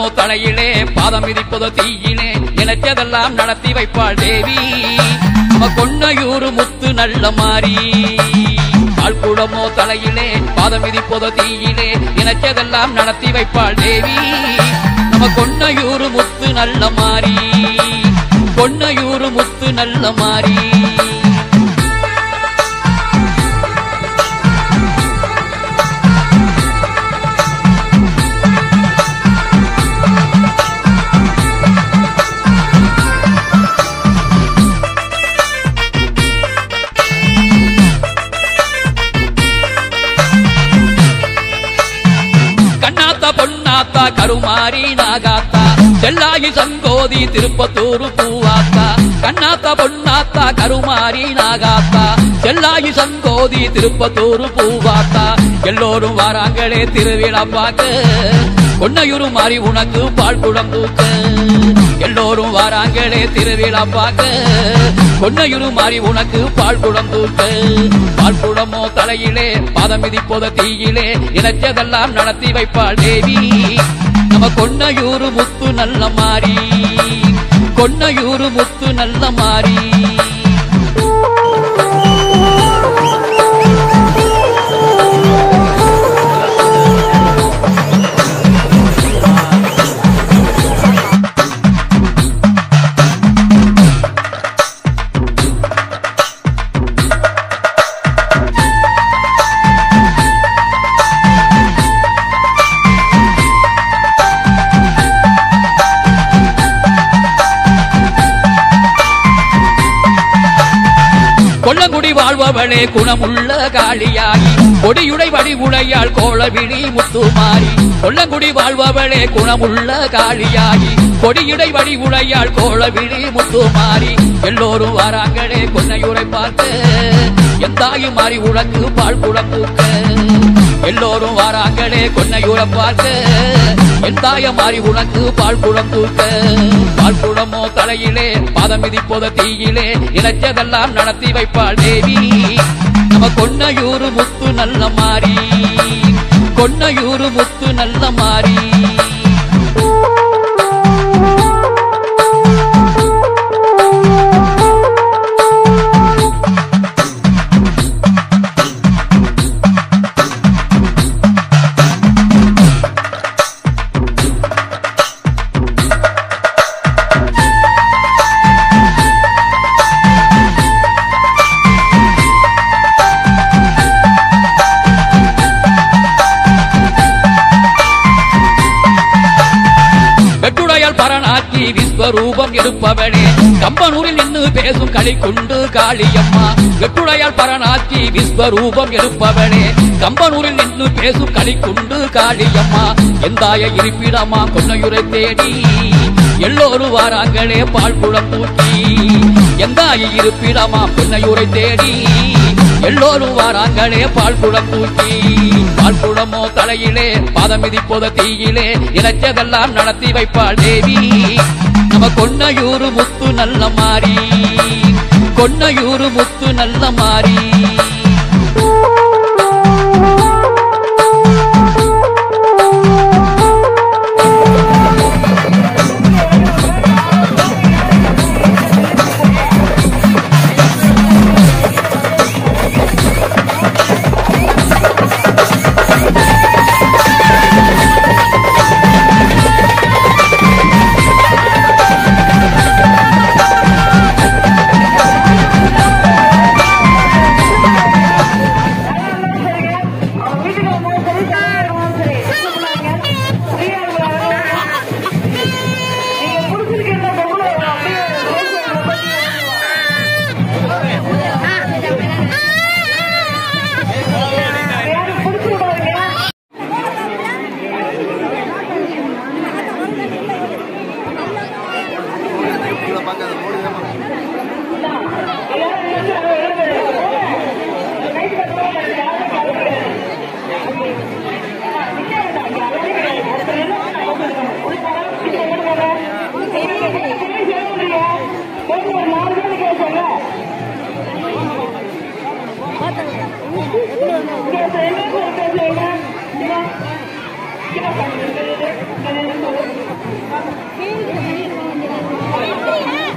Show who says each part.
Speaker 1: தலையிலே பாதம் மிதிப்பதோ தீயிலே நினைச்சதெல்லாம் நடத்தி வைப்பாள் தேவி நம்ம கொன்னையூரு முத்து நல்ல மாறி பால்குடமோ தலையிலே பாதம் மிதிப்பதோ தீயிலே நினைச்சதெல்லாம் நடத்தி வைப்பாள் தேவி நம்ம கொன்னையூரு முத்து நல்ல மாறி கொன்னையூரு முத்து நல்ல மாறி கண்ணாத்தா பொன்னாத்தா கருமாரி நாகாத்தா செல்லாயி சங்கோதி திருப்பத்தூரு பூவாத்தா கண்ணாத்தா பொன்னாத்தா கருமாரி நாகாத்தா செல்லாயி சங்கோதி திருப்பத்தூரு பூவாத்தா எல்லோரும் வாராங்களே திருவிழா பார்க்க கொன்னையூரு மாறி உனக்கு பால் குடம் தூக்க எல்லோரும் வாராங்களே திருவிழா பார்க்க கொன்னையூரு மாறி உனக்கு பால் குடம் தூக்க பால் குடமோ தலையிலே பாதம் மிதிப்போத தீயிலே இணைச்சதெல்லாம் நடத்தி வைப்பாள் தேவி நம்ம கொன்னையூரு முத்து நல்ல மாறி கொன்னையூரு முத்து நல்ல மாறி கொல்லங்குடி வாழ்பவளே குணமுள்ள காளியாகி கொடியுடை வடிவுடையாள் கோலவிழி முத்துமாரி கொல்லங்குடி வாழ்பவளே குணமுள்ள காளியாகி கொடியுடை வடிவுடையாள் கோலவிழி முத்துமாரி எல்லோரும் வராங்களே கொன்னையுரை பார்க்க எந்தாயும் மாறி உழக்கு பால் குடம் தூக்க எல்லோரும் வாராங்களே கொன்னையூர பார்க்க என் தாய மாறி உனக்கு பால் குடம் தூக்க பால் குடமோ தலையிலே பாதம் மிதிப்போத தீயிலே இணைச்சதெல்லாம் நடத்தி வைப்பாள் தேவி நம்ம கொன்னையூரு முத்து நல்ல மாறி கொன்னையூரு முத்து நல்ல மாறி வெட்டுடையால் பரணாக்கி விஸ்வரூபம் எடுப்பவளே கம்பனூரில் நின்று பேசும் களி கொண்டு காளியம்மா வெட்டுடையால் பரணாக்கி விஸ்வரூபம் எடுப்பவளே கம்பனூரில் நின்று பேசும் களி கொண்டு காளியம்மா எந்தாய இருப்பிடமா கொன்னையுரை தேடி எல்லோரும் வாராங்களே பால் குடம் தூக்கி எந்தாய இருப்பிடமா கொன்னையுரை தேடி எல்லோரும் வாராங்களே பால் குடம் தூக்கி பால் குடமோ தலையிலே பாதம் மிதிப்போத தீயிலே இணைச்சதெல்லாம் நடத்தி வைப்பாள் தேவி நம்ம கொன்னையூரு முத்து நல்ல மாறி கொன்னையூரு முத்து நல்ல மாறி
Speaker 2: அவங்க வீட்டுக்கு வரும்போது சரி, தனியா இருக்கும்போது சரி. கூப்பிடுறாங்க. ஃப்ரீயா இருக்கிறாங்க. நீங்க புடிச்சிருக்கீங்க பொம்பளை அப்படியே ரோட்ல பத்தி யாரும் புடிச்சு விடாதீங்க கீழே உட்காந்து. இங்க நில்லு, இங்க நில்லு சொல்லு.